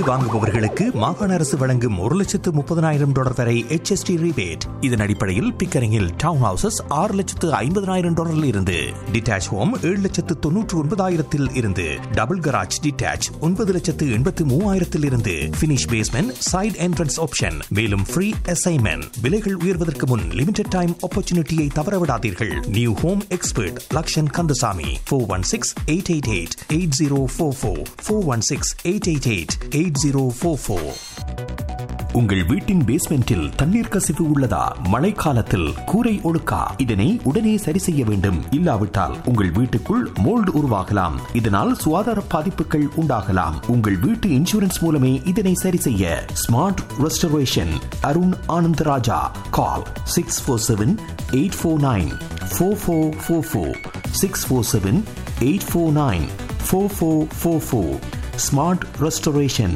வீடு வாங்குபவர்களுக்கு மாகாண அரசு வழங்கும் ஒரு லட்சத்து முப்பதனாயிரம் டாலர் வரை HST rebate இதன் அடிப்படையில் பிக்கரிங்கில் டவுன் ஹவுசஸ் ஆறு லட்சத்து ஐம்பதனாயிரம் டாலரில் இருந்து டிட்டாச் ஹோம் ஏழு லட்சத்து தொன்னூற்று ஒன்பதாயிரத்தில் இருந்து டபுள் கராஜ் டிட்டாச் ஒன்பது லட்சத்து எண்பத்து மூவாயிரத்தில் இருந்து finish basement side entrance option மேலும் ஃப்ரீ அசைன்மெண்ட் விலைகள் உயர்வதற்கு முன் லிமிடெட் டைம் ஆப்பர்ச்சுனிட்டியை தவறவிடாதீர்கள் new home expert Lakshan Kandasamy four one six eight eight eight eight zero four four four one six eight eight eight eight zero four four உங்கள் வீட்டின் பேஸ்மெண்டில் தண்ணீர் கசிவு உள்ளதா மழைக்காலத்தில் கூரை ஒழுக்கா இதனை உடனே சரி செய்ய வேண்டும் இல்லாவிட்டால் உங்கள் வீட்டுக்குள் மோல்டு உருவாகலாம் இதனால் சுகாதார பாதிப்புகள் உண்டாகலாம் உங்கள் வீட்டு இன்சூரன்ஸ் மூலமே இதனை சரி செய்ய smart restoration Arun Anand Raja call six four seven eight four nine four four four four six four seven eight four nine four four four four smart restoration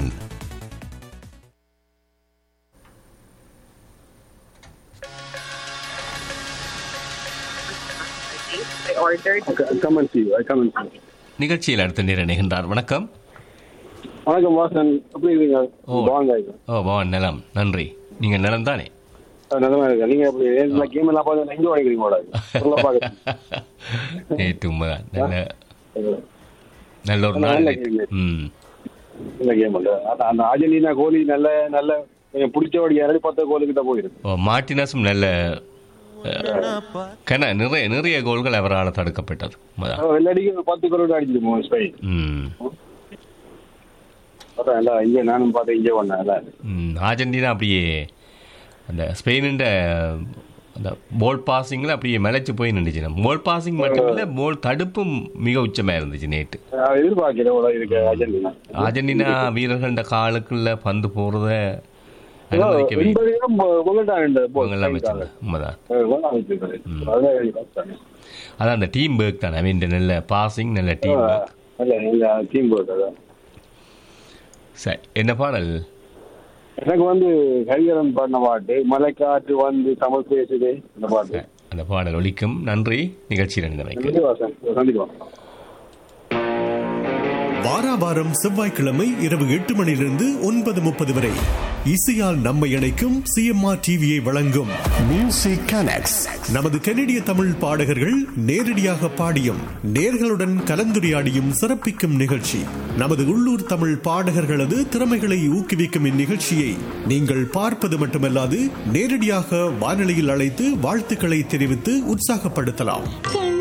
I ordered. I come and see you. I come and see you. நிகழ்ச்சியில் அடுத்த நேர நிகழ்ந்தார் வணக்கம் வணக்கம் வாசன் எப்படி இருக்கீங்க ஓ. வாங்க ஓ பவன் நலம் நன்றி நீங்கள் நலம் தானே நல்லமா இருக்கேன் நீங்க எப்படி இந்த கேம் எல்லாம் பார்த்து எங்க வாங்கிக்கிறீங்க கூட சொல்ல பாக்க நேற்று உண்மைதான் நல்ல நல்ல ஒரு நாள் நல்ல நேற்று. கேம். ம் இந்த கேம் இல்ல அந்த அந்த அர்ஜென்டினா கோலி நல்ல நல்ல கொஞ்சம் பிடிச்சபடி இரண்டு பத்து கோலு கிட்ட போயிருக்கு ஓ மார்டினஸும் நல்ல அஹ், கன நிறைய நிறைய கோல்கள் அவரால் தடுக்கப்பட்டது உண்மைதான். வெள்ளடிக்கு பத்து கோல் அடிச்சிருப்போம் ஸ்பெயின் ம் அதான் எல்லாம் இங்கே நானும் பார்த்தேன் இங்கே பண்ணேன் எல்லாம் ம், அர்ஜென்டினா அப்படியே அந்த ஸ்பெயினின் அந்த போல் பாசிங்கில் அப்படியே மிளைச்சு போய் நின்றுச்சு போல் பாசிங் மட்டும் இல்லை போல் தடுப்பும் மிக உச்சமாக இருந்துச்சு நேற்று நான் எதிர்பார்க்கிறேன் கூட இருக்கு அர்ஜென்டினா அர்ஜென்டினா வீரர்கள்ட காலுக்குள்ள பந்து போறத அனுமதிக்கவே எண்பது கொண்டுட்டான் இவங்கெல்லாம் வச்சாங்க உண்மைதான் அதான் அதான் அந்த டீம் ஒர்க் தான் ஐ மீன் நல்ல பாசிங் நல்ல டீம் ஒர்க் இல்ல டீம் போர்ட் அதான் சரி என்ன பாடல் எனக்கு வந்து ஹரிகரன் பாடின பாட்டு மலைக்காற்று வந்து தமிழ் பேசுது அந்த பாட்டு அந்த பாடல் ஒலிக்கும் நன்றி நிகழ்ச்சியில் இருந்தமைக்கு நன்றி வாசன் சந்திக்கலாம் வாரா வாரம் செவ்வாய்க்கிழமை இரவு எட்டு மணியிலிருந்து ஒன்பது முப்பது வரை இசையால் நம்மை இணைக்கும் சிஎம்ஆர் டிவியை வழங்கும் மியூசிக் கனெக்ட்ஸ் நமது கனடிய தமிழ் பாடகர்கள் நேரடியாக பாடியும் நேர்களுடன் கலந்துரையாடியும் சிறப்பிக்கும் நிகழ்ச்சி நமது உள்ளூர் தமிழ் பாடகர்களது திறமைகளை ஊக்குவிக்கும் இந்நிகழ்ச்சியை நீங்கள் பார்ப்பது மட்டுமல்லாது நேரடியாக வானொலியில் அழைத்து வாழ்த்துக்களை தெரிவித்து உற்சாகப்படுத்தலாம்